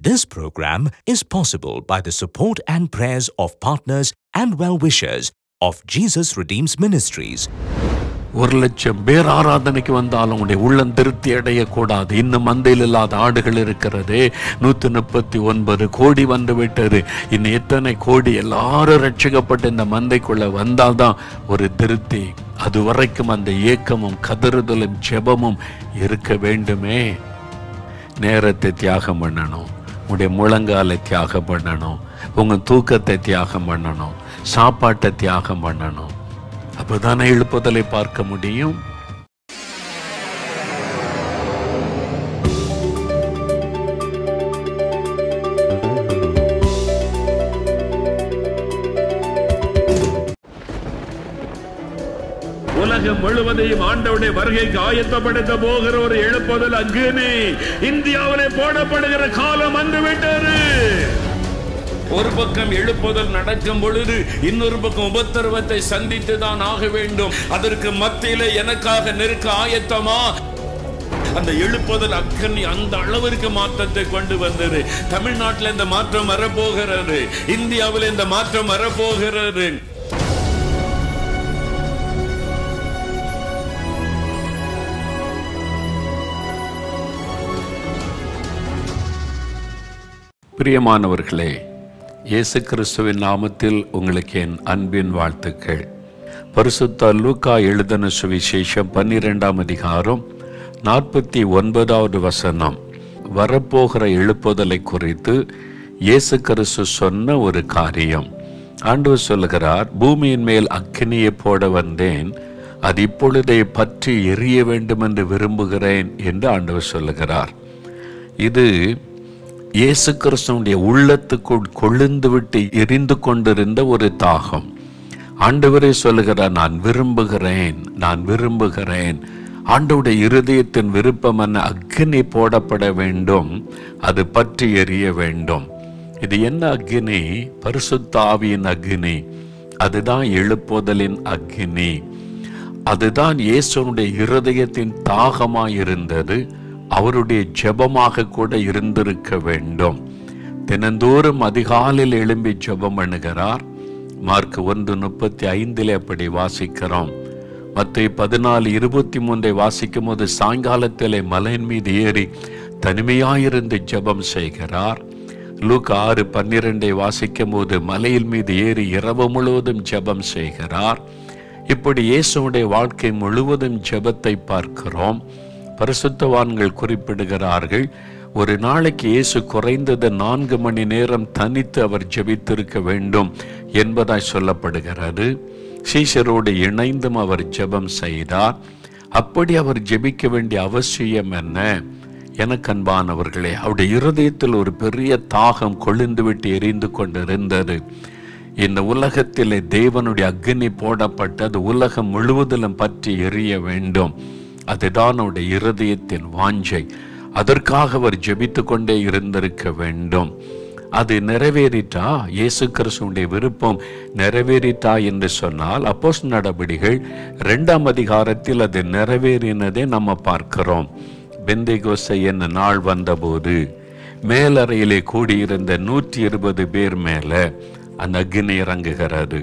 This program is possible by the support and prayers of partners and well-wishers of Jesus Redeems Ministries. ஒரு லட்சம் பேர் ஆராதனைக்கு வந்தாலும் உடைய உள்ளம் திருப்தி அடையக்கூடாது இன்னும் மந்தையில் இல்லாத ஆடுகள் இருக்கிறது நூத்தி முப்பத்தி ஒன்பது கோடி வந்து விட்டது இன்னும் எத்தனை கோடி எல்லாரும் ரட்சிக்கப்பட்டு இந்த மந்தைக்குள்ள வந்தால்தான் ஒரு திருப்தி அது வரைக்கும் அந்த ஏக்கமும் கதறுதலும் ஜெபமும் இருக்க வேண்டுமே நேரத்தை தியாகம் பண்ணணும் உடைய முழங்காலை தியாகம் பண்ணணும் உங்க தூக்கத்தை தியாகம் பண்ணணும் சாப்பாட்டை தியாகம் பண்ணணும் அப்பதானே எழுப்புதலை பார்க்க முடியும் உலகம் முழுவதையும் ஆண்டவுடைய வருகைக்கு ஆயத்தப்படுத்த போகிற ஒரு எழுப்புதல் அக்னி இந்தியாவிலே போடப்படுகிற காலம் வந்துவிட்டது ஒரு பக்கம் எழுப்புதல் நடக்கும் பொழுது இன்னொரு பக்கம் உபத்திரவத்தை சந்தித்து தான் ஆக வேண்டும் அதற்கு மத்தியில எனக்காக நெருக்க ஆயத்தமா அந்த எழுப்புதல் அக்கனி அந்த அளவிற்கு மாற்றத்தை கொண்டு வந்தது தமிழ்நாட்டில் இந்த மாற்றம் வரப்போகிறது இந்தியாவில் இந்த மாற்றம் வரப்போகிறது பிரியமானவர்களே இயேசு கிறிஸ்துவின் நாமத்தில் உங்களுக்கு என் அன்பின் வாழ்த்துக்கள் பரிசுத்த லூக்கா எழுதின சுவிசேஷம் பன்னிரெண்டாம் அதிகாரம் நாற்பத்தி ஒன்பதாவது வசனம் வரப்போகிற எழுப்புதலை குறித்து இயேசு கிறிஸ்து சொன்ன ஒரு காரியம் ஆண்டவர் சொல்லுகிறார் பூமியின் மேல் அக்கினியை போட வந்தேன் அது இப்பொழுதே பற்றி எரிய வேண்டும் என்று விரும்புகிறேன் என்று ஆண்டவர் சொல்லுகிறார் இது இயேசு கிறிஸ்துவனுடைய உள்ளத்துக்குள் கொழுந்து விட்டு எரிந்து கொண்டிருந்த ஒரு தாகம் ஆண்டவரே சொல்லுகிறார் நான் விரும்புகிறேன் நான் விரும்புகிறேன் ஆண்டவுடைய இருதயத்தின் விருப்பம் என்ன அக்னி போடப்பட வேண்டும் அது பற்றி எரிய வேண்டும் இது என்ன அக்னி பரிசுத்த ஆவியின் அக்னி அதுதான் எழுப்புதலின் அக்னி அதுதான் இயேசுனுடைய இருதயத்தின் தாகமாய் இருந்தது அவருடைய ஜெபமாக கூட இருந்திருக்க வேண்டும் தினந்தோறும் அதிகாலையில் எழும்பி ஜெபம் பண்ணுகிறார் மார்க் ஒன்று முப்பத்தி ஐந்தில் அப்படி வாசிக்கிறோம் மற்ற பதினாலு இருபத்தி மூன்றை வாசிக்கும் போது சாயங்காலத்திலே மலையின் மீது ஏறி தனிமையாயிருந்து ஜெபம் செய்கிறார் லூக் ஆறு பன்னிரெண்டை வாசிக்கும் போது மலையில் மீது ஏறி இரவு முழுவதும் ஜெபம் செய்கிறார் இப்படி இயேசுடைய வாழ்க்கை முழுவதும் ஜெபத்தை பார்க்கிறோம் பரிசுத்தவான்கள் குறிப்பிடுகிறார்கள் ஒரு நாளைக்கு இயேசு குறைந்தது நான்கு மணி நேரம் தனித்து அவர் ஜெபித்திருக்க வேண்டும் என்பதாய் சொல்லப்படுகிறது சீஷரோடு இணைந்தும் அவர் ஜெபம் செய்தார் அப்படி அவர் ஜெபிக்க வேண்டிய அவசியம் என்ன எனக்கு அன்பானவர்களே அவருடைய இருதயத்தில் ஒரு பெரிய தாகம் கொழுந்து விட்டு எரிந்து கொண்டிருந்தது இந்த உலகத்திலே தேவனுடைய அக்னி போடப்பட்டது உலகம் முழுவதிலும் பற்றி எரிய வேண்டும் அதுதான் அவருடைய இருதயத்தின் வாஞ்சை அதற்காக அவர் ஜெபித்து கொண்டே இருந்திருக்க வேண்டும் அது நிறைவேறிட்டா இயேசு கிறிஸ்துடைய விருப்பம் நிறைவேறிட்டா என்று சொன்னால் அப்போஸ் நடபடிகள் இரண்டாம் அதிகாரத்தில் அது நிறைவேறினதை நம்ம பார்க்கிறோம் பெந்தைகோசை என்ன நாள் வந்தபோது மேலறையிலே கூடியிருந்த நூற்றி இருபது பேர் மேல அந்த அக்னி இறங்குகிறது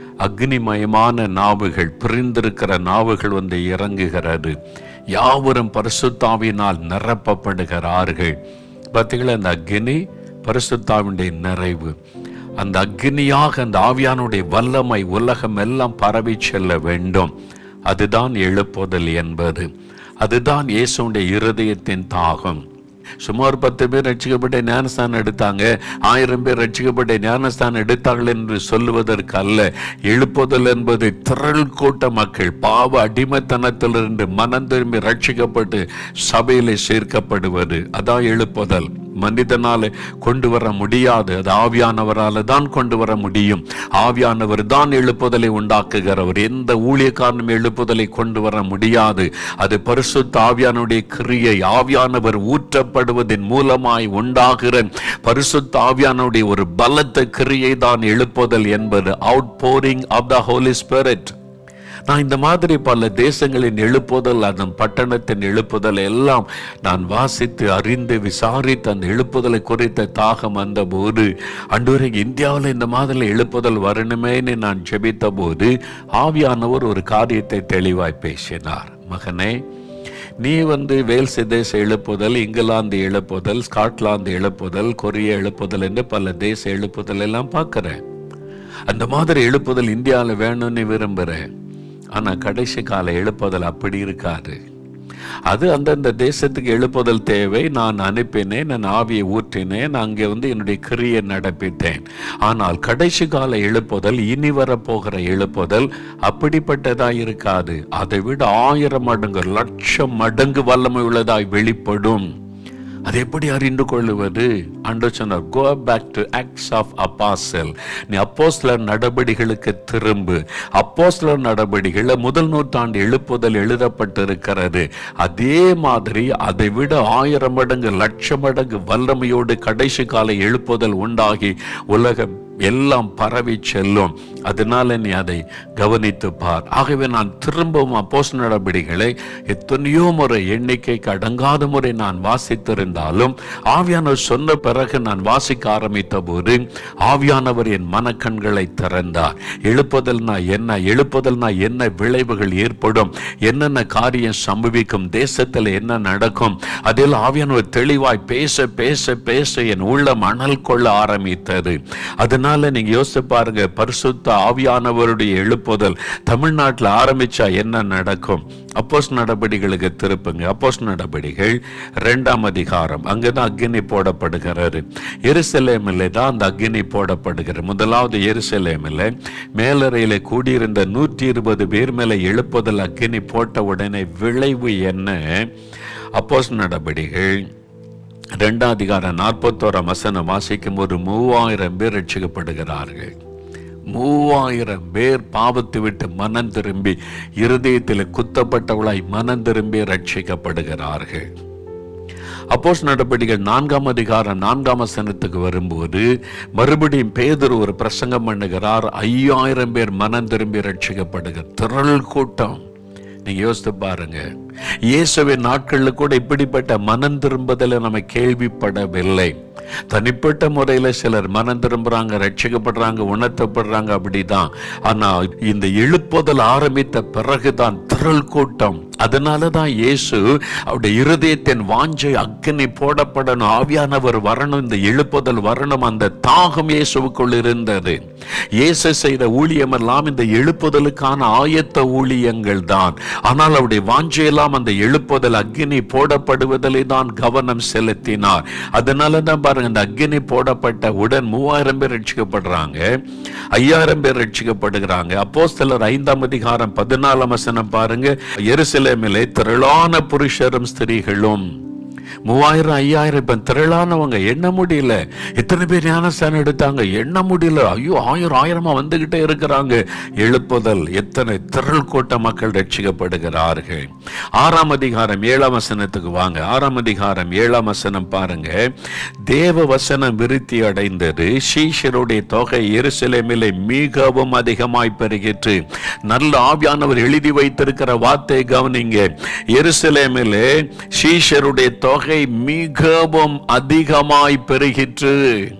அக்னிமயமான நாவுகள் பிரிந்திருக்கிற நாவுகள் வந்து இறங்குகிறது யாவரும் பரிசுத்தாவினால் நிரப்பப்படுகிறார்கள் பார்த்தீங்களா அந்த அக்னி பரிசுத்தாவினுடைய நிறைவு அந்த அக்னியாக அந்த ஆவியானுடைய வல்லமை உலகம் எல்லாம் பரவி செல்ல வேண்டும் அதுதான் எழுப்புதல் என்பது அதுதான் இயேசுடைய இருதயத்தின் தாகம் சுமார் பத்து பேர் ரட்சிக்கப்பட்ட ஞானஸ்தானம் எடுத்தாங்க ஆயிரம் பேர் ரட்சிக்கப்பட்ட ஞானஸ்தானம் எடுத்தார்கள் என்று சொல்லுவதற்கு அல்ல எழுப்புதல் என்பது திரள் கூட்ட மக்கள் பாவ அடிமைத்தனத்திலிருந்து மனம் திரும்பி ரட்சிக்கப்பட்டு சபையிலே சேர்க்கப்படுவது அதான் எழுப்புதல் மனிதனால கொண்டு வர முடியாது அது ஆவியானவரால தான் கொண்டு வர முடியும் ஆவியானவர் தான் எழுப்புதலை உண்டாக்குகிறவர் எந்த ஊழியக்காரனும் எழுப்புதலை கொண்டு வர முடியாது அது பரிசுத்த ஆவியானுடைய கிரியை ஆவியானவர் ஊற்றப்படுவதன் மூலமாய் உண்டாகிற பரிசுத்த ஆவியானுடைய ஒரு பலத்த கிரியை தான் எழுப்புதல் என்பது out pouring of the Holy Spirit நான் இந்த மாதிரி பல தேசங்களின் எழுப்புதல் அதன் பட்டணத்தின் எழுப்புதல் எல்லாம் நான் வாசித்து அறிந்து விசாரித்து அந்த எழுப்புதலை குறித்த தாகம் வந்த போது அன்றுவரை இந்தியாவில் இந்த மாதிரி எழுப்புதல் வரணுமேன்னு நான் ஜெபித்த போது ஆவியானவர் ஒரு காரியத்தை தெளிவாய் பேசினார் மகனே நீ வந்து வேல்ஸ் தேச எழுப்புதல் இங்கிலாந்து எழுப்புதல் ஸ்காட்லாந்து எழுப்புதல் கொரிய எழுப்புதல் என்று பல தேச எழுப்புதல் எல்லாம் பார்க்குற அந்த மாதிரி எழுப்புதல் இந்தியாவில் வேணும்னு விரும்புகிறேன் ஆனால் கடைசி கால எழுப்புதல் அப்படி இருக்காது அது அந்தந்த தேசத்துக்கு எழுப்புதல் தேவை நான் அனுப்பினேன் நான் ஆவியை ஊற்றினேன் அங்கே வந்து என்னுடைய கிரியை நடப்பித்தேன் ஆனால் கடைசி கால எழுப்புதல் இனி வரப்போகிற எழுப்புதல் அப்படிப்பட்டதாய் இருக்காது அதை விட ஆயிரம் மடங்கு லட்சம் மடங்கு வல்லமை உள்ளதாய் வெளிப்படும் அதை எப்படி அறிந்து கொள்ளுவது அன்று சொன்னார் go back to Acts of apostle நீ அப்போஸ்லர் நடபடிகளுக்கு திரும்பு அப்போஸ்லர் நடபடிகள் முதல் நூற்றாண்டு எழுப்புதல் எழுதப்பட்டிருக்கிறது அதே மாதிரி அதை விட ஆயிரம் மடங்கு லட்சம் மடங்கு வல்லமையோடு கடைசி கால எழுப்புதல் உண்டாகி உலகம் எல்லாம் பரவி செல்லும் அதனால நீ அதை கவனித்து பார் ஆகவே நான் திரும்பவும் அப்போஸ் நடபடிகளை எத்தனையோ முறை எண்ணிக்கைக்கு அடங்காத முறை நான் வாசித்திருந்தாலும் ஆவியானவர் சொன்ன பிறகு நான் வாசிக்க ஆரம்பித்த போது ஆவியானவர் என் மனக்கண்களை திறந்தார் எழுப்புதல்னா என்ன எழுப்புதல்னா என்ன விளைவுகள் ஏற்படும் என்னென்ன காரியம் சம்பவிக்கும் தேசத்தில் என்ன நடக்கும் அதில் ஆவியானவர் தெளிவாய் பேச பேச பேச என் உள்ளம் அனல் கொள்ள ஆரம்பித்தது அதனால நீங்க யோசிச்சு பாருங்க பரிசுத்த ஆவியானவருடைய எழுப்புதல் தமிழ்நாட்டில் ஆரம்பிச்சா என்ன நடக்கும் அப்போஸ் நடபடிகளுக்கு திருப்புங்க அப்போஸ் நடபடிகள் இரண்டாம் அதிகாரம் அங்கதான் அக்னி போடப்படுகிறாரு எருசலேமில் தான் அந்த அக்னி போடப்படுகிறது முதலாவது எருசலேமில் மேலறையில கூடியிருந்த நூற்றி இருபது பேர் மேல எழுப்புதல் அக்னி போட்ட உடனே விளைவு என்ன அப்போஸ் நடபடிகள் ரெண்டாம் அதிகாரம் நாற்பத்தோராம் வசனம் வாசிக்கும் போது மூவாயிரம் பேர் ரட்சிக்கப்படுகிறார்கள் மூவாயிரம் பேர் பாவத்தை விட்டு மனம் திரும்பி இருதயத்தில் குத்தப்பட்டவளாய் மனம் திரும்பி ரட்சிக்கப்படுகிறார்கள் அப்போஸ் நடவடிக்கைகள் நான்காம் அதிகாரம் நான்காம் வசனத்துக்கு வரும்போது மறுபடியும் பேதர் ஒரு பிரசங்கம் பண்ணுகிறார் ஐயாயிரம் பேர் மனம் திரும்பி ரட்சிக்கப்படுகிறார் திரள் கூட்டம் நீங்க யோசித்து பாருங்க இயேசுவின் நாட்கள்ல கூட இப்படிப்பட்ட மனம் திரும்புதலை நம்ம கேள்விப்படவில்லை தனிப்பட்ட முறையில சிலர் மனம் திரும்புறாங்க ரட்சிக்கப்படுறாங்க உணர்த்தப்படுறாங்க அப்படிதான் ஆனா இந்த எழுப்புதல் ஆரம்பித்த பிறகுதான் திரள் கூட்டம் அதனாலதான் இயேசு அவருடைய இருதயத்தின் வாஞ்சை அக்னி போடப்படணும் ஆவியானவர் வரணும் இந்த எழுப்புதல் வரணும் அந்த தாகம் இயேசுவுக்குள் இருந்தது இயேசு செய்த ஊழியம் எல்லாம் இந்த எழுப்புதலுக்கான ஆயத்த ஊழியங்கள் தான் ஆனால் அவருடைய வாஞ்சையெல்லாம் அந்த எழுப்புதல் அக்னி போடப்படுவதிலே தான் கவனம் செலுத்தினார் அதனால தான் பாருங்க இந்த அக்னி போடப்பட்ட உடன் மூவாயிரம் பேர் ரட்சிக்கப்படுறாங்க ஐயாயிரம் பேர் ரட்சிக்கப்படுகிறாங்க அப்போஸ்தலர் ஐந்தாம் அதிகாரம் பதினாலாம் வசனம் பாருங்க எருசலேமிலே திரளான புருஷரும் ஸ்திரீகளும் மூவாயிரம் ஐயாயிரம் இப்ப திரளானவங்க எண்ண முடியல எத்தனை பேர் ஞானஸ்தானம் எடுத்தாங்க எண்ண முடியல ஐயோ ஆயிரம் ஆயிரமா வந்துகிட்டே இருக்கிறாங்க எழுப்புதல் எத்தனை திரள் கூட்ட மக்கள் ரட்சிக்கப்படுகிறார்கள் ஆறாம் அதிகாரம் ஏழாம் வசனத்துக்கு வாங்க ஆறாம் அதிகாரம் ஏழாம் வசனம் பாருங்க தேவ வசனம் விருத்தி அடைந்தது சீஷருடைய தொகை எருசலேமிலே மிகவும் அதிகமாய் பெருகிற்று நல்ல ஆவியானவர் எழுதி வைத்திருக்கிற வார்த்தை கவனிங்க எருசலேமிலே சீஷருடைய தொகை மிகவும் அதிகமாய் பெருகிற்று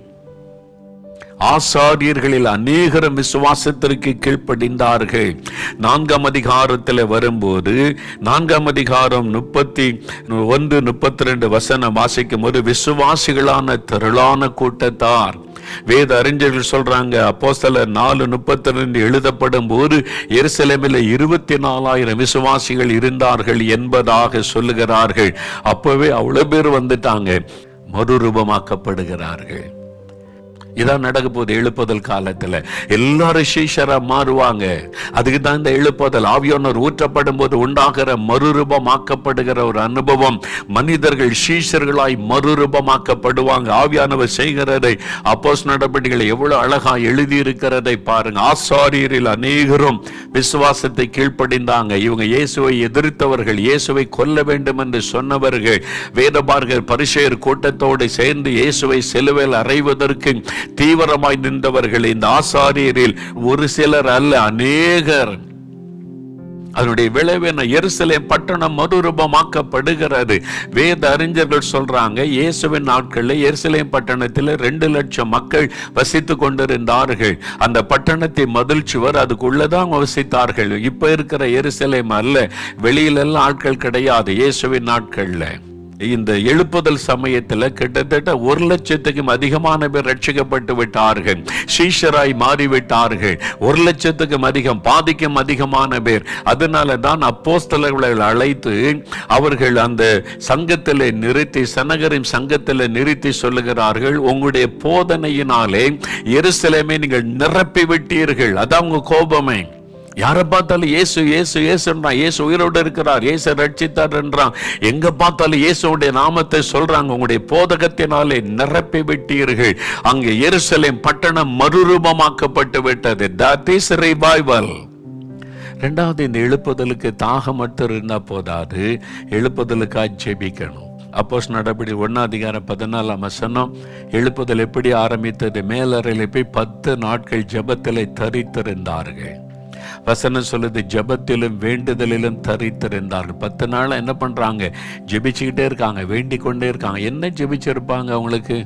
ஆசாரியர்களில் அநேகரும் விசுவாசத்திற்கு கீழ்ப்படிந்தார்கள் நான்காம் அதிகாரத்தில் வரும்போது நான்காம் அதிகாரம் முப்பத்தி ஒன்று முப்பத்தி ரெண்டு வசனம் வாசிக்கும் போது விசுவாசிகளான திரளான கூட்டத்தார் வேத அறிஞர்கள் சொல்றாங்க அப்போஸ்தலர் நாலு முப்பத்தி ரெண்டு எழுதப்படும் போது எருசலேமில் இருபத்தி நாலாயிரம் விசுவாசிகள் இருந்தார்கள் என்பதாக சொல்லுகிறார்கள் அப்பவே அவ்வளவு பேர் வந்துட்டாங்க மறுரூபமாக்கப்படுகிறார்கள் இதான் நடக்க போகுது எழுப்புதல் காலத்துல எல்லாரும் சீஷரா மாறுவாங்க அதுக்கு தான் இந்த எழுப்புதல் ஆவியானவர் ஊற்றப்படும் போது உண்டாகிற மறுரூபமாக்கப்படுகிற ஒரு அனுபவம் மனிதர்கள் சீஷர்களாய் மறுரூபமாக்கப்படுவாங்க ஆவியானவர் செய்கிறதை அப்போஸ் நடவடிக்கைகளை எவ்வளவு அழகா எழுதி இருக்கிறதை பாருங்க ஆசாரியரில் அநேகரும் விசுவாசத்தை கீழ்ப்படிந்தாங்க இவங்க இயேசுவை எதிர்த்தவர்கள் இயேசுவை கொல்ல வேண்டும் என்று சொன்னவர்கள் வேதபார்கள் பரிசெயர் கூட்டத்தோடு சேர்ந்து இயேசுவை சிலுவையில் அறைவதற்கு தீவிரமாய் நின்றவர்கள் இந்த ஆசாரியரில் ஒரு சிலர் அல்ல அநேகர் அதனுடைய விளைவென எருசலேம் பட்டணம் மறுரூபமாக்கப்படுகிறது வேத அறிஞர்கள் சொல்றாங்க இயேசுவின் நாட்களில் எருசலேம் பட்டணத்தில் ரெண்டு லட்சம் மக்கள் வசித்து கொண்டிருந்தார்கள் அந்த பட்டணத்தை மதில் சுவர் அதுக்குள்ளதான் வசித்தார்கள் இப்ப இருக்கிற எருசலேம் அல்ல வெளியிலெல்லாம் ஆட்கள் கிடையாது இயேசுவின் நாட்கள்ல இந்த எழுப்புதல் சமயத்துல கிட்டத்தட்ட ஒரு லட்சத்துக்கும் அதிகமான பேர் ரட்சிக்கப்பட்டு விட்டார்கள் சீஷராய் மாறிவிட்டார்கள் ஒரு லட்சத்துக்கும் அதிகம் பாதிக்கும் அதிகமான பேர் அதனால தான் அப்போஸ்தலர்களை அழைத்து அவர்கள் அந்த சங்கத்திலே நிறுத்தி சனகரின் சங்கத்திலே நிறுத்தி சொல்லுகிறார்கள் உங்களுடைய போதனையினாலே எருசலேமை நீங்கள் நிரப்பி விட்டீர்கள் அதான் உங்க கோபமே யாரை பார்த்தாலும் இயேசு இயேசு இயேசுன்றான் இயேசு உயிரோடு இருக்கிறார் இயேசு ரட்சித்தார் என்றான் எங்க பார்த்தாலும் இயேசுடைய நாமத்தை சொல்றாங்க உங்களுடைய போதகத்தினாலே நிரப்பி விட்டீர்கள் அங்கே எருசலேம் பட்டணம் மறுரூபமாக்கப்பட்டு விட்டது தட் இஸ் ரிவைவல் ரெண்டாவது இந்த எழுப்புதலுக்கு தாகமற்று இருந்தா போதாது எழுப்புதலுக்காக ஜெபிக்கணும் அப்போஸ் நடபடி ஒன்னாதிகாரம் பதினாலாம் வசனம் எழுப்புதல் எப்படி ஆரம்பித்தது மேலறையில் போய் பத்து நாட்கள் ஜெபத்திலே தரித்திருந்தார்கள் வசனம் சொல்லுது ஜெபத்திலும் வேண்டுதலிலும் தரித்திருந்தார்கள் பத்து நாள் என்ன பண்றாங்க ஜெபிச்சுக்கிட்டே இருக்காங்க வேண்டிக் கொண்டே இருக்காங்க என்ன ஜெபிச்சிருப்பாங்க அவங்களுக்கு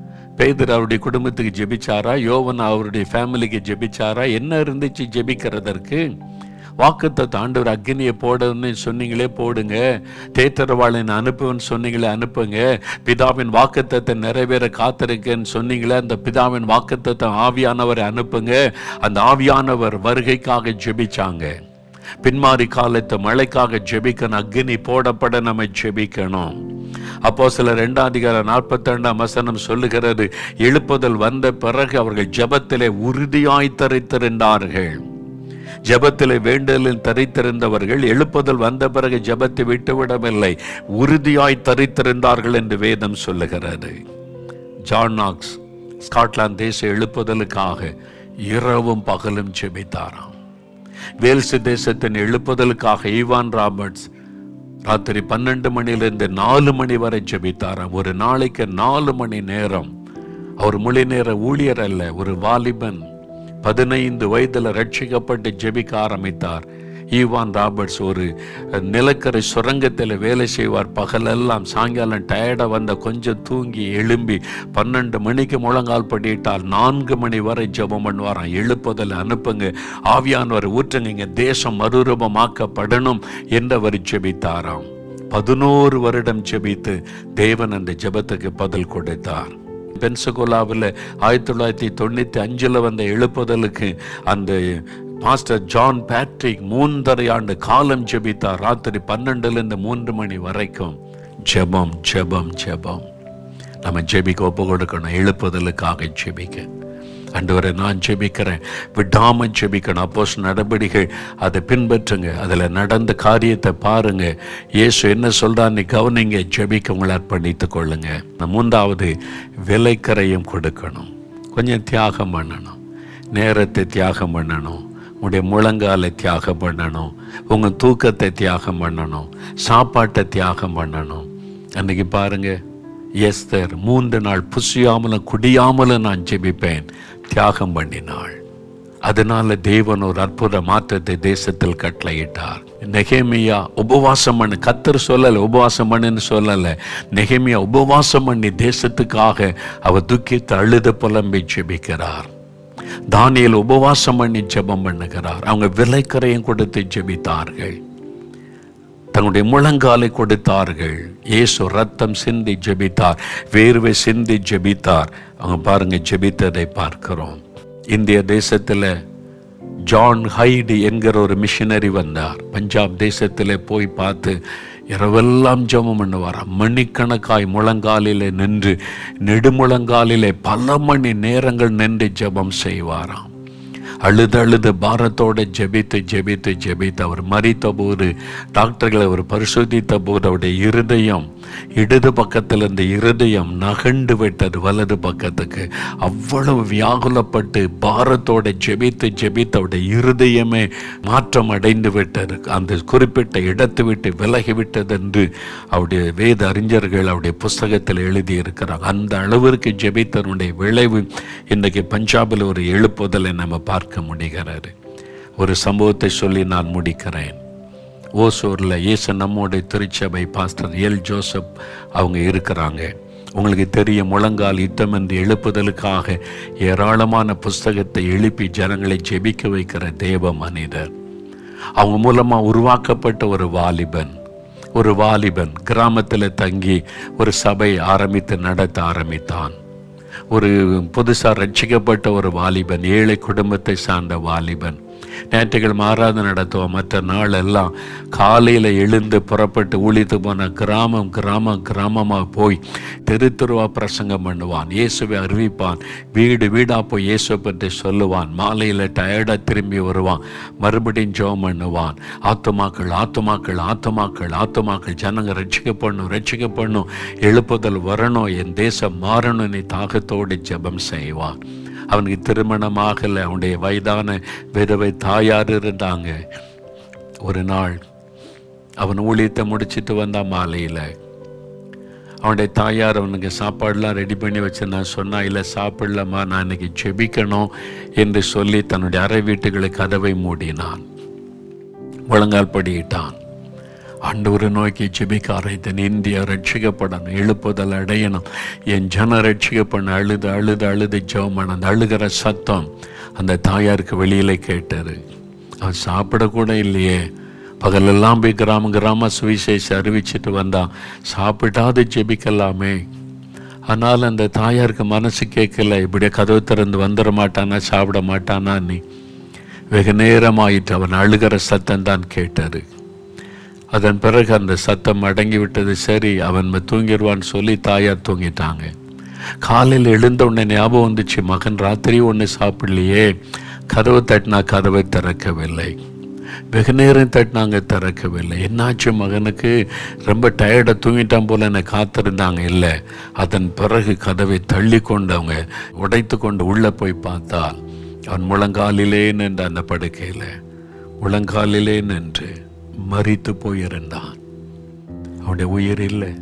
பேதர் அவருடைய குடும்பத்துக்கு ஜெபிச்சாரா யோவன் அவருடைய ஃபேமிலிக்கு ஜெபிச்சாரா என்ன இருந்துச்சு ஜெபிக்கிறதற்கு வாக்குத்தத்த ஆண்டவர் அக்னியை போடுன்னு சொன்னீங்களே போடுங்க தேத்தரவாளன் அனுப்புன்னு சொன்னீங்களே அனுப்புங்க பிதாவின் வாக்குத்தத்தை நிறைவேற காத்திருக்கேன்னு சொன்னீங்களே அந்த பிதாவின் வாக்குத்தத்தை ஆவியானவரை அனுப்புங்க அந்த ஆவியானவர் வருகைக்காக ஜெபிச்சாங்க பின்மாறி காலத்து மழைக்காக ஜெபிக்கணும் அக்னி போடப்பட நம்ம ஜெபிக்கணும் அப்போ சில ரெண்டாம் அதிகாரம் நாற்பத்தி ரெண்டாம் வசனம் சொல்லுகிறது எழுப்புதல் வந்த பிறகு அவர்கள் ஜெபத்திலே உறுதியாய் தரித்திருந்தார்கள் ஜெபத்திலே வேண்டலில் தரித்திருந்தவர்கள் எழுப்புதல் வந்த பிறகு ஜெபத்தை விட்டுவிடவில்லை உறுதியாய் தரித்திருந்தார்கள் என்று வேதம் சொல்லுகிறது ஜான் நாக்ஸ் ஸ்காட்லாந்து தேச எழுப்புதலுக்காக இரவும் பகலும் ஜெபித்தாராம் வேல்ஸ் தேசத்தின் எழுப்புதலுக்காக ஈவான் ராபர்ட்ஸ் ராத்திரி பன்னெண்டு மணியிலிருந்து நாலு மணி வரை ஜெபித்தாராம் ஒரு நாளைக்கு நாலு மணி நேரம் அவர் மொழி நேர ஊழியர் அல்ல ஒரு வாலிபன் பதினைந்து வயதுல ரட்சிக்கப்பட்டு ஜெபிக்க ஆரம்பித்தார் ஈவான் ராபர்ட்ஸ் ஒரு நிலக்கரை சுரங்கத்தில் வேலை செய்வார் பகலெல்லாம் சாயங்காலம் டயர்டாக வந்த கொஞ்சம் தூங்கி எழும்பி பன்னெண்டு மணிக்கு முழங்கால் படிட்டால் நான்கு மணி வரை ஜெபம் பண்ணுவாராம் எழுப்புதல் அனுப்புங்க ஆவியானவர் ஊற்றுங்க இங்க தேசம் மறுரூபமாக்கப்படணும் என்று அவர் ஜெபித்தாராம் பதினோரு வருடம் ஜெபித்து தேவன் அந்த ஜெபத்துக்கு பதில் கொடுத்தார் பென்சகோலாவில் ஆயிரத்தி தொள்ளாயிரத்தி தொண்ணூற்றி அஞ்சில் வந்த எழுப்புதலுக்கு அந்த மாஸ்டர் ஜான் பேட்ரிக் மூன்றரை ஆண்டு காலம் ஜெபித்தார் ராத்திரி பன்னெண்டுலேருந்து மூன்று மணி வரைக்கும் ஜெபம் ஜெபம் ஜெபம் நம்ம ஜெபிக்க ஒப்பு கொடுக்கணும் எழுப்புதலுக்காக ஜெபிக்க ஆண்டவரை நான் ஜெபிக்கிறேன் விடாம ஜெபிக்கணும் அப்போஸ் நடவடிக்கை அதை பின்பற்றுங்க அதில் நடந்த காரியத்தை பாருங்க இயேசு என்ன சொல்றான்னு கவனிங்க ஜெபிக்க உங்களை அர்ப்பணித்துக் கொள்ளுங்க மூன்றாவது விலைக்கரையும் கொடுக்கணும் கொஞ்சம் தியாகம் பண்ணணும் நேரத்தை தியாகம் பண்ணணும் உங்களுடைய முழங்காலை தியாகம் பண்ணணும் உங்கள் தூக்கத்தை தியாகம் பண்ணணும் சாப்பாட்டை தியாகம் பண்ணணும் அன்னைக்கு பாருங்க எஸ்தர் மூன்று நாள் புசியாமலும் குடியாமலும் நான் ஜெபிப்பேன் தியாகம் பண்ணினாள் அதனால தேவன் ஒரு அற்புத மாற்றத்தை தேசத்தில் கட்டளையிட்டார் நெகேமியா உபவாசம் பண்ணு கத்தர் சொல்லல உபவாசம் பண்ணுன்னு சொல்லல நெகேமியா உபவாசம் பண்ணி தேசத்துக்காக அவர் துக்கித்து அழுது புலம்பி ஜெபிக்கிறார் தானியல் உபவாசம் பண்ணி ஜெபம் பண்ணுகிறார் அவங்க விலைக்கரையும் கொடுத்து ஜெபித்தார்கள் தன்னுடைய முழங்காலை கொடுத்தார்கள் இயேசு ரத்தம் சிந்தி ஜெபித்தார் வேர்வை சிந்தி ஜெபித்தார் அவங்க பாருங்க ஜெபித்ததை பார்க்கிறோம் இந்திய தேசத்தில் ஜான் ஹைடி என்கிற ஒரு மிஷினரி வந்தார் பஞ்சாப் தேசத்தில் போய் பார்த்து இரவெல்லாம் ஜெபம் பண்ணுவாராம் மணிக்கணக்காய் முழங்காலிலே நின்று நெடுமுழங்காலிலே பல மணி நேரங்கள் நின்று ஜெபம் செய்வாராம் அழுது அழுது பாரத்தோட ஜெபித்து ஜெபித்து ஜெபித்து அவர் மறித்த போது டாக்டர்களை அவர் பரிசோதித்த போது அவருடைய இருதயம் இடது பக்கத்தில் இருந்த இருதயம் நகண்டு விட்டது வலது பக்கத்துக்கு அவ்வளவு வியாகுலப்பட்டு பாரத்தோட ஜெபித்து ஜெபித்து அவருடைய இருதயமே மாற்றம் அடைந்து விட்டது அந்த குறிப்பிட்ட இடத்தை விட்டு விலகி விட்டது என்று அவருடைய வேத அறிஞர்கள் அவருடைய புஸ்தகத்தில் எழுதியிருக்கிறாங்க அந்த அளவிற்கு ஜெபித்தனுடைய விளைவு இன்றைக்கு பஞ்சாபில் ஒரு எழுப்புதலை நம்ம பார்க்க முடிகிறது ஒரு சம்பவத்தை சொல்லி நான் முடிக்கிறேன் ஓசூரில் இயேசு நம்மோட திருச்சபை பாஸ்டர் எல் ஜோசப் அவங்க இருக்கிறாங்க உங்களுக்கு தெரியும் முழங்கால் யுத்தம் என்று எழுப்புதலுக்காக ஏராளமான புஸ்தகத்தை எழுப்பி ஜனங்களை ஜெபிக்க வைக்கிற தேவ மனிதர் அவங்க மூலமா உருவாக்கப்பட்ட ஒரு வாலிபன் ஒரு வாலிபன் கிராமத்தில் தங்கி ஒரு சபை ஆரம்பித்து நடத்த ஆரம்பித்தான் ஒரு புதுசாக ரட்சிக்கப்பட்ட ஒரு வாலிபன் ஏழை குடும்பத்தை சார்ந்த வாலிபன் ஞாயிற்றுக்கிழமை ஆராதனை நடத்துவோம் மற்ற நாள் எல்லாம் காலையில் எழுந்து புறப்பட்டு ஊழித்து போன கிராமம் கிராமம் கிராமமாக போய் தெரு தெருவா பிரசங்கம் பண்ணுவான் இயேசுவை அறிவிப்பான் வீடு வீடாக போய் இயேசுவை பற்றி சொல்லுவான் மாலையில் டயர்டாக திரும்பி வருவான் மறுபடியும் ஜெபம் பண்ணுவான் ஆத்துமாக்கள் ஆத்துமாக்கள் ஆத்துமாக்கள் ஆத்துமாக்கள் ஜனங்க ரட்சிக்கப்படணும் ரட்சிக்கப்படணும் எழுப்புதல் வரணும் என் தேசம் மாறணும் நீ தாகத்தோடு ஜெபம் செய்வான் அவனுக்கு திருமணமாகலை அவனுடைய வயதான விதவை தாயார் இருந்தாங்க ஒரு நாள் அவன் ஊழியத்தை முடிச்சிட்டு வந்தான் மாலையில் அவனுடைய தாயார் அவனுக்கு சாப்பாடுலாம் ரெடி பண்ணி வச்சு நான் சொன்னா இல்லை சாப்பிடலம்மா நான் இன்னைக்கு ஜெபிக்கணும் என்று சொல்லி தன்னுடைய அறை வீட்டுகளை கதவை மூடினான் முழங்கால் படியிட்டான் ஆண்டவரை நோக்கி ஜெபிக்க ஆரம்பித்தேன் இந்தியா ரட்சிக்கப்படணும் எழுப்புதல் அடையணும் என் ஜன ரட்சிக்கப்படணும் அழுது அழுது அழுது ஜெபம் அந்த அழுகிற சத்தம் அந்த தாயாருக்கு வெளியில கேட்டாரு அவன் சாப்பிடக்கூட இல்லையே பகலெல்லாம் போய் கிராம கிராம சுவிசேஷ அறிவிச்சிட்டு வந்தான் சாப்பிட்டாது ஜெபிக்கலாமே ஆனால் அந்த தாயாருக்கு மனசு கேட்கல இப்படியே கதவு திறந்து வந்துட மாட்டானா சாப்பிட மாட்டானா நீ வெகு நேரமாயிட்டு அவன் அழுகிற சத்தம் தான் கேட்டாரு அதன் பிறகு அந்த சத்தம் அடங்கி விட்டது சரி அவன் தூங்கிடுவான்னு சொல்லி தாயார் தூங்கிட்டாங்க காலையில் எழுந்த உடனே ஞாபகம் வந்துச்சு மகன் ராத்திரி ஒன்று சாப்பிடலையே கதவு தட்டினா கதவை திறக்கவில்லை வெகு நேரம் தட்டினாங்க திறக்கவில்லை என்னாச்சு மகனுக்கு ரொம்ப டயர்டாக தூங்கிட்டான் போல என்னை காத்திருந்தாங்க இல்லை அதன் பிறகு கதவை தள்ளி கொண்டு அவங்க உடைத்து கொண்டு உள்ளே போய் பார்த்தால் அவன் முழங்காலிலே நின்ற அந்த படுக்கையில் முழங்காலிலே நின்று மறித்து போயிருந்தான் அவனுடைய உயிர் இல்லை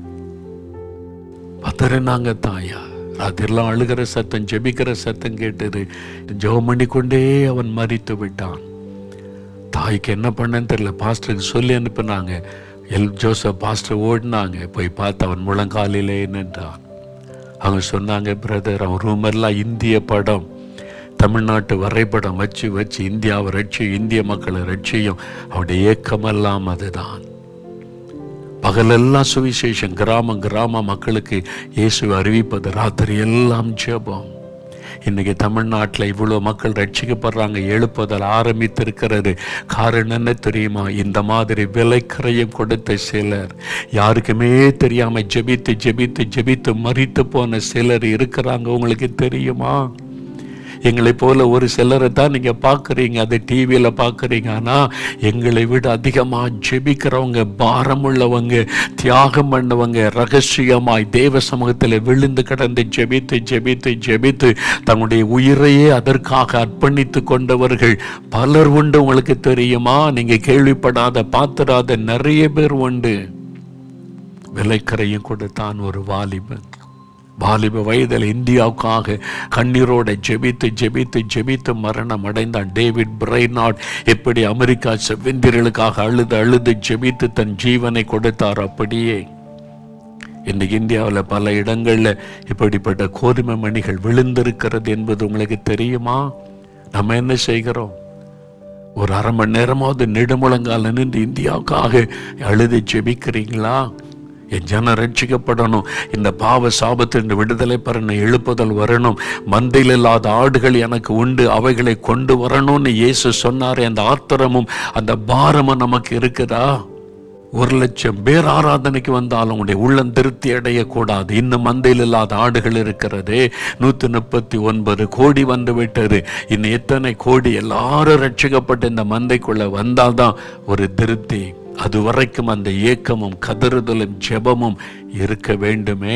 பதறினாங்க தாயா ராத்திரிலாம் அழுகிற சத்தம் ஜெபிக்கிற சத்தம் கேட்டது ஜெபம் பண்ணி கொண்டே அவன் மறித்து விட்டான் தாய்க்கு என்ன பண்ணன்னு தெரியல பாஸ்டருக்கு சொல்லி அனுப்புனாங்க எல் ஜோசப் பாஸ்டர் ஓடினாங்க போய் பார்த்து அவன் முழங்காலிலே நின்றான் அவங்க சொன்னாங்க பிரதர் அவன் ரூமெல்லாம் இந்திய படம் தமிழ்நாட்டு வரைபடம் வச்சு வச்சு இந்தியாவை ரட்சி இந்திய மக்களை ரட்சியும் அவனுடைய ஏக்கமெல்லாம் அதுதான் பகலெல்லாம் சுவிசேஷம் கிராமம் கிராம மக்களுக்கு இயேசுவை அறிவிப்பது ராத்திரி எல்லாம் ஜெபம் இன்னைக்கு தமிழ்நாட்டில் இவ்வளோ மக்கள் ரட்சிக்கப்படுறாங்க எழுப்புதல் ஆரம்பித்திருக்கிறது காரணம் என்ன தெரியுமா இந்த மாதிரி விலைக்கரையும் கொடுத்த சிலர் யாருக்குமே தெரியாம ஜெபித்து ஜெபித்து ஜெபித்து மறித்து போன சிலர் இருக்கிறாங்க உங்களுக்கு தெரியுமா எங்களை போல ஒரு சிலரை தான் நீங்க பார்க்குறீங்க அது டிவியில் பார்க்குறீங்க ஆனால் எங்களை விட அதிகமாக ஜெபிக்கிறவங்க பாரமுள்ளவங்க தியாகம் பண்ணவங்க ரகசியமாய் தேவ சமூகத்தில் விழுந்து கடந்து ஜெபித்து ஜெபித்து ஜெபித்து தன்னுடைய உயிரையே அதற்காக அர்ப்பணித்து கொண்டவர்கள் பலர் உண்டு உங்களுக்கு தெரியுமா நீங்க கேள்விப்படாத பார்த்துடாத நிறைய பேர் உண்டு விலைக்கரையும் கொடுத்தான் ஒரு வாலிபன் வாலிப வயதில் இந்தியாவுக்காக கண்ணீரோட ஜெபித்து ஜெபித்து ஜெபித்து மரணம் அடைந்தான் டேவிட் பிரைனாட் எப்படி அமெரிக்கா செவ்வெந்திரர்களுக்காக அழுது அழுது ஜெபித்து தன் ஜீவனை கொடுத்தார் அப்படியே இன்றைக்கு இந்தியாவில் பல இடங்களில் இப்படிப்பட்ட கோதுமை மணிகள் விழுந்திருக்கிறது என்பது உங்களுக்கு தெரியுமா நம்ம என்ன செய்கிறோம் ஒரு அரை மணி நேரமாவது நெடுமுழங்கால நின்று இந்தியாவுக்காக அழுது ஜெபிக்கிறீங்களா என் ஜனம் ரட்சிக்கப்படணும் இந்த பாவ சாபத்தின் விடுதலை பெறணும் எழுப்புதல் வரணும் மந்தையில் இல்லாத ஆடுகள் எனக்கு உண்டு அவைகளை கொண்டு வரணும்னு இயேசு சொன்னாரே அந்த ஆத்திரமும் அந்த பாரமும் நமக்கு இருக்குதா ஒரு லட்சம் பேர் ஆராதனைக்கு வந்தாலும் உங்களுடைய உள்ளம் திருப்தி அடையக்கூடாது இன்னும் மந்தையில் இல்லாத ஆடுகள் இருக்கிறது நூற்றி முப்பத்தி ஒன்பது கோடி வந்து விட்டது இன்னும் எத்தனை கோடி எல்லாரும் ரட்சிக்கப்பட்டு இந்த மந்தைக்குள்ள வந்தால்தான் ஒரு திருப்தி அது வரைக்கும் அந்த ஏக்கமும் கதறுதலும் ஜெபமும் இருக்க வேண்டுமே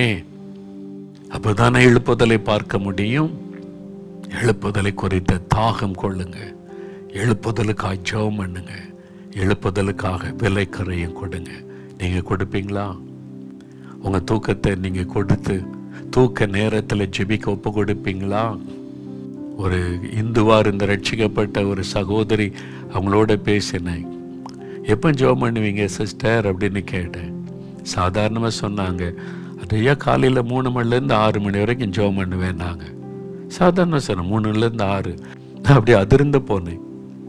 அப்போதானே எழுப்புதலை பார்க்க முடியும் எழுப்புதலை குறித்த தாகம் கொள்ளுங்க எழுப்புதலுக்காக ஜெபம் பண்ணுங்க எழுப்புதலுக்காக விலைக்கரையும் கொடுங்க நீங்க கொடுப்பீங்களா உங்க தூக்கத்தை நீங்க கொடுத்து தூக்க நேரத்தில் ஜெபிக்க ஒப்பு கொடுப்பீங்களா ஒரு இந்துவா இருந்து ரட்சிக்கப்பட்ட ஒரு சகோதரி அவங்களோட பேசினேன் எப்போ ஜெபம் பண்ணுவீங்க சிஸ்டர் அப்படின்னு கேட்டேன் சாதாரணமாக சொன்னாங்க அதையா காலையில் மூணு மணிலேருந்து ஆறு மணி வரைக்கும் ஜெபம் பண்ணுவேன் நாங்கள் சாதாரண சொன்னேன் மூணுலேருந்து ஆறு நான் அப்படியே அதிர்ந்து போனேன்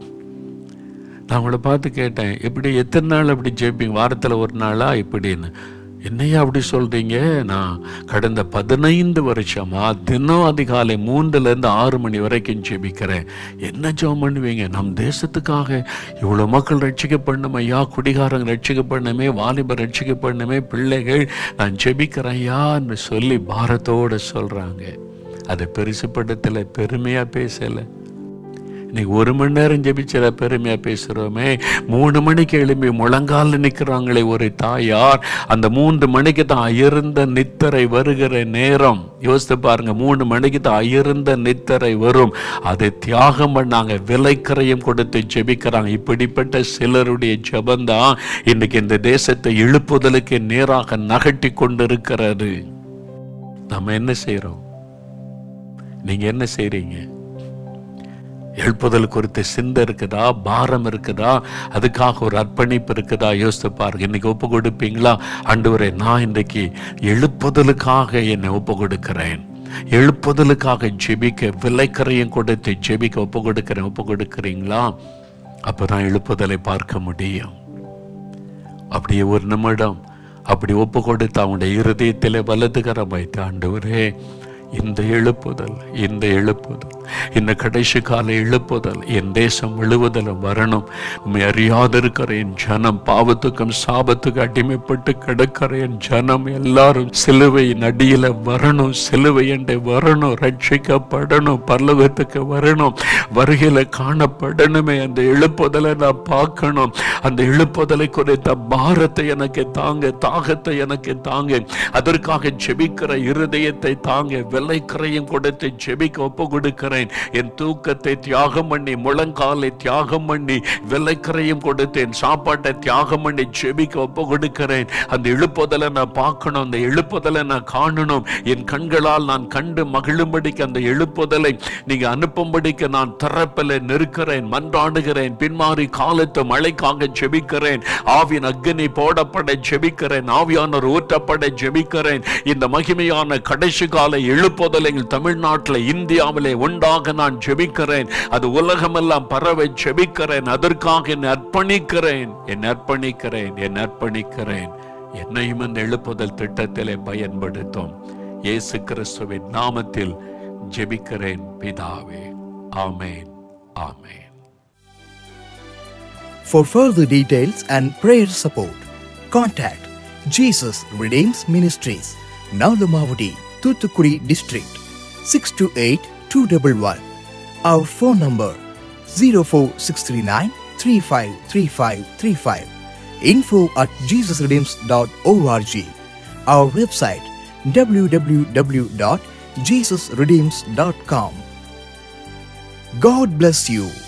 நான் அவங்கள பார்த்து கேட்டேன் எப்படி எத்தனை நாள் அப்படி ஜெபிங்க வாரத்தில் ஒரு நாளா இப்படின்னு என்னையா அப்படி சொல்றீங்க நான் கடந்த பதினைந்து வருஷமா தினம் அதிகாலை மூன்றுலேருந்து ஆறு மணி வரைக்கும் ஜெபிக்கிறேன் என்ன ஜெபம் பண்ணுவீங்க நம் தேசத்துக்காக இவ்வளோ மக்கள் ரட்சிக்கப்படணும் ஐயா குடிகாரங்க ரட்சிக்கப்படணுமே வாலிபர் ரட்சிக்கப்படணுமே பிள்ளைகள் நான் ஜெபிக்கிறேன் ஐயான்னு சொல்லி பாரத்தோட சொல்றாங்க அதை பெருசுப்படுத்தலை பெருமையா பேசலை இன்னைக்கு ஒரு மணி நேரம் ஜெபிச்சிட பெருமையா பேசுறோமே மூணு மணிக்கு எழும்பி முழங்கால நிற்கிறாங்களே ஒரு தாயார் அந்த மூன்று மணிக்கு தான் அயர்ந்த நித்தரை வருகிற நேரம் யோசித்து பாருங்க மூணு மணிக்கு தான் அயர்ந்த நித்தரை வரும் அதை தியாகம் பண்ணாங்க விலைக்கரையும் கொடுத்து ஜெபிக்கிறாங்க இப்படிப்பட்ட சிலருடைய ஜெபந்தான் இன்னைக்கு இந்த தேசத்தை எழுப்புதலுக்கு நேராக நகட்டி கொண்டிருக்கிறது நம்ம என்ன செய்றோம் நீங்க என்ன செய்றீங்க எழுப்புதல் குறித்த சிந்தை இருக்குதா பாரம் இருக்குதா அதுக்காக ஒரு அர்ப்பணிப்பு இருக்குதா யோசித்து பாருங்க இன்னைக்கு ஒப்பு கொடுப்பீங்களா ஆண்டவரே நான் இன்றைக்கு எழுப்புதலுக்காக என்னை ஒப்பு கொடுக்கிறேன் எழுப்புதலுக்காக ஜெபிக்க விலைக்கரையும் கொடுத்து ஜெபிக்க ஒப்பு கொடுக்கிறேன் ஒப்பு கொடுக்கிறீங்களா அப்பதான் எழுப்புதலை பார்க்க முடியும் அப்படியே ஒரு நிமிடம் அப்படி ஒப்பு கொடுத்து அவனுடைய இருதயத்திலே வலதுகரம் வைத்து ஆண்டவரே இந்த எழுப்புதல் இந்த எழுப்புதல் இந்த கடைசி கால எழுப்புதல் என் தேசம் முழுவதிலும் வரணும் உண்மை அறியாதிருக்கிற என் ஜனம் பாவத்துக்கும் சாபத்துக்கு அடிமைப்பட்டு கிடக்கிற என் ஜனம் எல்லாரும் சிலுவை நடியில வரணும் சிலுவை என்று வரணும் ரட்சிக்கப்படணும் பல்லவத்துக்கு வரணும் வருகையில காணப்படணுமே அந்த எழுப்புதலை நான் பார்க்கணும் அந்த எழுப்புதலை குறித்த பாரத்தை எனக்கு தாங்க தாகத்தை எனக்கு தாங்க அதற்காக ஜெபிக்கிற இருதயத்தை தாங்க வெள்ளைக்கரையும் கொடுத்து ஜெபிக்க ஒப்பு கொடுக்கிறேன் என் தூக்கத்தை தியாகம் பண்ணி முழங்காலை தியாகம் பண்ணி வெள்ளைக்கரையும் கொடுத்து என் சாப்பாட்டை தியாகம் பண்ணி ஜெபிக்க ஒப்பு கொடுக்கிறேன் அந்த எழுப்புதலை நான் பார்க்கணும் அந்த எழுப்புதலை நான் காணணும் என் கண்களால் நான் கண்டு மகிழும்படிக்கு அந்த எழுப்புதலை நீங்க அனுப்பும்படிக்கு நான் திறப்பில் நிற்கிறேன் மன்றாடுகிறேன் பின்மாறி காலத்து மழைக்காக ஜெபிக்கிறேன் ஆவின் அக்னி போடப்பட ஜெபிக்கிறேன் ஆவியானவர் ஊற்றப்பட ஜெபிக்கிறேன் இந்த மகிமையான கடைசி கால எழுப்புதலை தமிழ்நாட்டில் இந்தியாவிலே உண்டாக நான் ஜெபிக்கிறேன் அது உலகமெல்லாம் பரவ ஜெபிக்கிறேன் அதற்காக என்னை அர்ப்பணிக்கிறேன் என்னை அர்ப்பணிக்கிறேன் என்னை அர்ப்பணிக்கிறேன் என்னையும் இந்த எழுப்புதல் திட்டத்திலே பயன்படுத்தும் இயேசு கிறிஸ்துவின் நாமத்தில் ஜெபிக்கிறேன் பிதாவே ஆமென் ஆமென் For further details and prayer support, contact Jesus Redeems Ministries, Nalamavadi, Thuthukudi District, 628-211. Our phone number 04639 353535. Info at jesusredeems.org. Our website www.jesusredeems.com. God bless you.